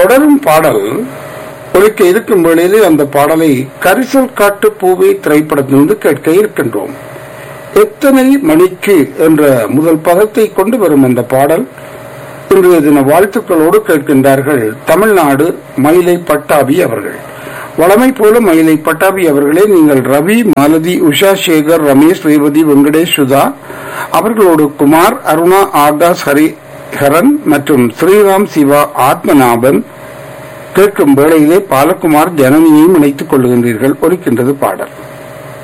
தொடரும் பாடல் ஒலிக்க இருக்கும் வேளையிலே அந்த பாடலை கரிசல் காட்டு பூவே திரைப்படத்திலிருந்து கேட்க இருக்கின்றோம் எத்தனை மணிக்கு என்ற முதல் பதத்தை கொண்டு வரும் அந்த பாடல் இன்றைய தின வாழ்த்துக்களோடு கேட்கின்றார்கள் தமிழ்நாடு மயிலை பட்டாபி அவர்கள் வளமை போல மயிலை பட்டாபி அவர்களே நீங்கள் ரவி மாலதி உஷா சேகர் ரமேஷ் ரேவதி வெங்கடேஷ் சுதா அவர்களோடு குமார் அருணா ஆகாஷ் ஹரிஹரன் மற்றும் ஸ்ரீராம் சிவா ஆத்மநாபன் கேட்கும் வேளையிலே பாலகுமார் ஜனனியையும் இணைத்துக் கொள்கின்றீர்கள் ஒலிக்கின்றது பாடல்